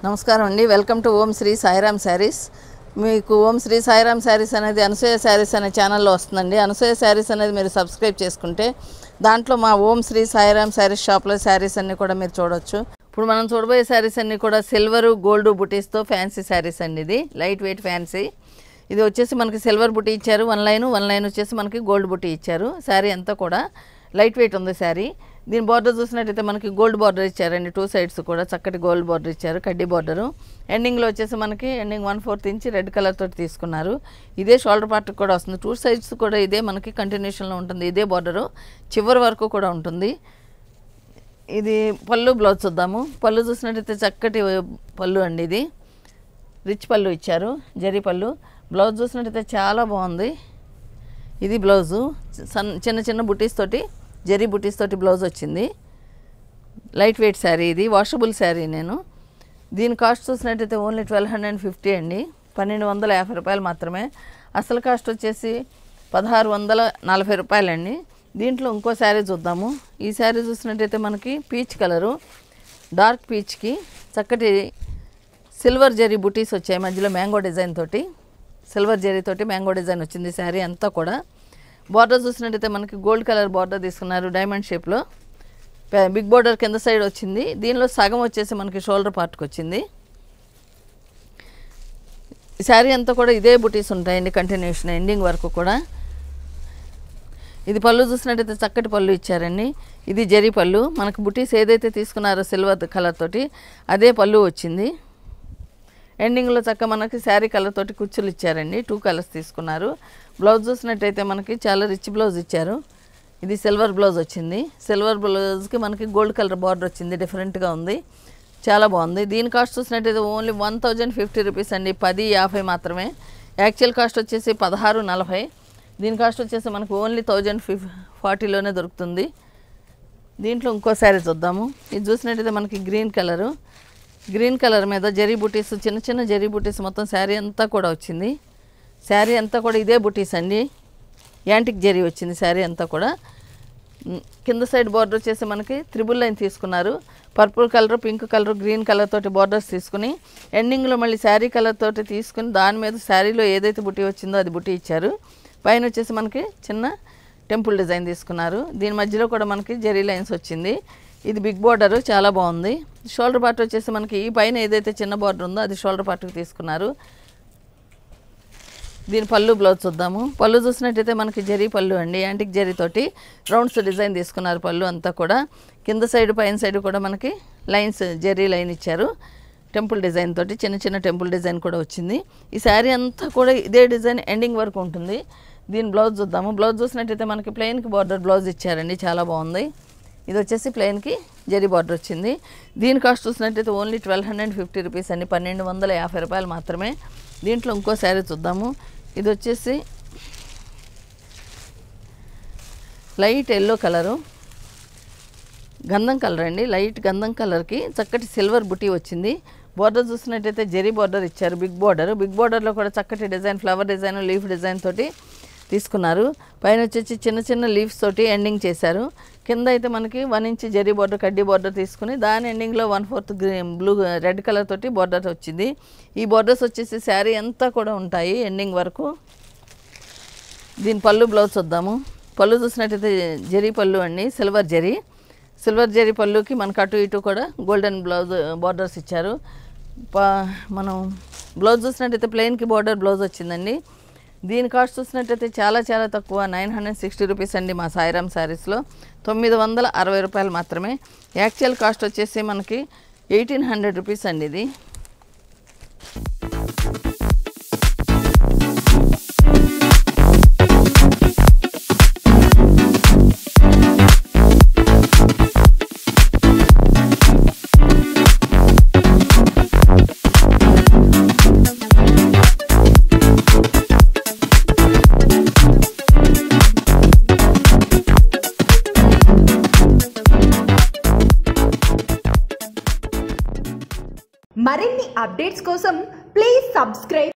నమస్కారం అండి welcome to Om Shri Sairam saris మీకు ఓం శ్రీ సాయిరామ్ శారీస్ అనేది అనసూయ శారీస్ అనే ఛానల్లో వస్తుందండి అనసూయ శారీస్ అనేది మీరు సబ్స్క్రైబ్ చేసుకుంటే దాంట్లో మా ఓం శ్రీ సాయిరామ్ శారీస్ షాప్లో శారీస్ అన్నీ కూడా మీరు చూడొచ్చు ఇప్పుడు మనం చూడబోయే శారీస్ అన్నీ కూడా సిల్వర్ గోల్డ్ బుటీస్తో ఫ్యాన్సీ శారీస్ అండి ఇది లైట్ వెయిట్ ఫ్యాన్సీ ఇది వచ్చేసి మనకి సిల్వర్ బుటీ ఇచ్చారు వన్ లైన్ వన్ లైన్ వచ్చేసి మనకి గోల్డ్ బుటీ ఇచ్చారు శారీ అంతా కూడా లైట్ వెయిట్ ఉంది శారీ దీని బార్డర్ చూసినట్టయితే మనకి గోల్డ్ బార్డర్ ఇచ్చారండి టూ సైడ్స్ కూడా చక్కటి గోల్డ్ బార్డర్ ఇచ్చారు కడ్డీ బార్డరు ఎండింగ్లో వచ్చేసి మనకి ending one fourth inch red colour తోటి తీసుకున్నారు ఇదే షోల్డర్ పార్ట్ కూడా వస్తుంది టూ సైడ్స్ కూడా ఇదే మనకి కంటిన్యూషన్లో ఉంటుంది ఇదే బార్డరు చివరి వరకు కూడా ఉంటుంది ఇది పళ్ళు బ్లౌజ్ చూద్దాము పళ్ళు చూసినట్టయితే చక్కటి పళ్ళు అండి ఇది రిచ్ పళ్ళు ఇచ్చారు జరీ పళ్ళు బ్లౌజ్ చూసినట్టయితే చాలా బాగుంది ఇది బ్లౌజు సన్ చిన్న చిన్న బుటీస్ తోటి జరీ బుటీస్ తోటి బ్లౌజ్ వచ్చింది లైట్ వెయిట్ శారీ ఇది వాషబుల్ శారీ నేను దీని కాస్ట్ చూసినట్టయితే only twelve hundred and fifty అండి పన్నెండు వందల యాభై రూపాయలు మాత్రమే అసలు కాస్ట్ వచ్చేసి పదహారు వందల నలభై రూపాయలండి దీంట్లో ఇంకో శారీ చూద్దాము ఈ శారీ చూసినట్టయితే మనకి పీచ్ కలరు డార్క్ పీచ్కి చక్కటి సిల్వర్ జరీ బుటీస్ వచ్చాయి మధ్యలో మ్యాంగో డిజైన్ తోటి సిల్వర్ జరీ తోటి మ్యాంగో డిజైన్ వచ్చింది శారీ అంతా కూడా బార్డర్ చూసినట్టయితే మనకి గోల్డ్ కలర్ బార్డర్ తీసుకున్నారు డైమండ్ షేప్లో పె- బిగ్ బార్డర్ కింద సైడ్ వచ్చింది దీనిలో సగం వచ్చేసి మనకి షోల్డర్ పార్ట్కి వచ్చింది ఈ శారీ అంతా కూడా ఇదే బుటీస్ ఉంటాయండి కంటిన్యూషన్ ఎండింగ్ వరకు కూడా ఇది పళ్ళు చూసినట్టయితే చక్కటి పళ్ళు ఇచ్చారండి ఇది జరీ పళ్ళు మనకు బుటీస్ ఏదైతే తీసుకున్నారో సిల్వర్ కలర్ తోటి అదే పళ్ళు వచ్చింది ఎండింగ్లో చక్క మనకి శారీ కలర్ తోటి కుచ్చులు ఇచ్చారండి టూ కలర్స్ తీసుకున్నారు బ్లౌజ్ చూసినట్టయితే మనకి చాలా రిచ్ బ్లౌజ్ ఇచ్చారు ఇది సిల్వర్ బ్లౌజ్ వచ్చింది సిల్వర్ బ్లౌజ్కి మనకి గోల్డ్ కలర్ బార్డర్ వచ్చింది డిఫరెంట్గా ఉంది చాలా బాగుంది దీని కాస్ట్ చూసినట్టయితే only one thousand fifty rupees అండి పది యాభై మాత్రమే యాక్చువల్ కాస్ట్ వచ్చేసి పదహారు నలభై దీని కాస్ట్ వచ్చేసి మనకు ఓన్లీ థౌజండ్ ఫిఫ్ ఫార్టీలోనే దొరుకుతుంది దీంట్లో ఇంకో శారీ చూద్దాము ఇది చూసినట్టయితే మనకి గ్రీన్ కలరు గ్రీన్ కలర్ మీద జరీ బుటీస్ చిన్న చిన్న జరీ బుటీస్ మొత్తం శారీ అంతా కూడా వచ్చింది శారీ అంతా కూడా ఇదే బుటీస్ అండి యాంటిక్ జరీ వచ్చింది శారీ అంతా కూడా ఉమ్, కింద సైడ్ బార్డర్ వచ్చేసి మనకి త్రిబుల్ లైన్ తీసుకున్నారు purple colour pink colour green colour తోటి బార్డర్స్ తీసుకుని ఎండింగ్లో మళ్ళీ శారీ కలర్ తోటి తీసుకుని దాని మీద శారీలో ఏదైతే బుటీ వచ్చిందో అది బుటీ ఇచ్చారు పైన వచ్చేసి మనకి చిన్న టెంపుల్ డిజైన్ తీసుకున్నారు దీని మధ్యలో కూడా మనకి జెరీ లైన్స్ వచ్చింది ఇది బిగ్ బార్డర్ చాలా బాగుంది షోల్డర్ పార్ట్ వచ్చేసి మనకి ఈ పైన ఏదైతే చిన్న బార్డర్ ఉందో అది షోల్డర్ పార్ట్కి తీసుకున్నారు దీని పళ్ళు బ్లౌజ్ చూద్దాము పళ్ళు చూసినట్టయితే మనకి జరీ పళ్ళు అండి యాంటిక్ జరీ తోటి రౌండ్స్ డిజైన్ తీసుకున్నారు పళ్ళు అంతా కూడా కింద సైడ్ పైన సైడ్ కూడా మనకి లైన్స్ జరీ లైన్ ఇచ్చారు టెంపుల్ డిజైన్ తోటి చిన్న చిన్న టెంపుల్ డిజైన్ కూడా వచ్చింది ఈ శారీ అంతా కూడా ఇదే డిజైన్ ఎండింగ్ వరకు ఉంటుంది దీని బ్లౌజ్ చూద్దాము బ్లౌజ్ చూసినట్టయితే మనకి ప్లెయిన్కి బార్డర్ బ్లౌజ్ ఇచ్చారండి చాలా బాగుంది ఇది వచ్చేసి ప్లెయిన్కి జరీ బార్డర్ వచ్చింది దీని కాస్ట్ చూసినట్టయితే only twelve hundred fifty rupees అండి పన్నెండు వందల యాభై రూపాయలు మాత్రమే దీంట్లో ఇంకో శారీ చూద్దాము ఇది వచ్చేసి లైట్ ఎల్లో కలరు గంధం కలర్ అండి లైట్ గంధం కలర్కి చక్కటి సిల్వర్ బుటీ వచ్చింది బార్డర్ చూసినట్టయితే జెరీ బార్డర్ ఇచ్చారు బిగ్ బార్డర్ బిగ్ బార్డర్లో కూడా చక్కటి design flower design leaf design తోటి తీసుకున్నారు పైన వచ్చేసి చిన్న చిన్న లీవ్స్ తోటి ఎండింగ్ చేశారు కింద అయితే మనకి వన్ ఇంచ్ జెరీ బార్డర్ కడ్డీ బార్డర్ తీసుకుని దాని ఎండింగ్లో one fourth green blue red colour తోటి బార్డర్ వచ్చింది ఈ బార్డర్స్ వచ్చేసి శారీ అంతా కూడా ఉంటాయి ఎండింగ్ వరకు దీని పళ్ళు బ్లౌజ్ చూద్దాము పళ్ళు చూసినట్టయితే జరీ పళ్ళు అండి సిల్వర్ జరీ సిల్వర్ జరీ పళ్ళుకి మనకు అటు ఇటు కూడా గోల్డెన్ బ్లౌజ్ బార్డర్స్ ఇచ్చారు ప- మనం బ్లౌజ్ చూసినట్టయితే ప్లెయిన్కి బార్డర్ బ్లౌజ్ వచ్చిందండి దీని కాస్ట్ చూసినట్టయితే చాలా చాలా తక్కువ నైన్ హండ్రెడ్ సిక్స్టీ రూపీస్ అండి మా సాయిరామ్ శారీస్లో తొమ్మిది వందల అరవై రూపాయలు మాత్రమే యాక్చువల్ కాస్ట్ వచ్చేసి మనకి ఎయిటీన్ హండ్రెడ్ రూపీస్ అండి ఇది మరిన్ని అప్డేట్స్ కోసం ప్లీజ్ సబ్స్క్రైబ్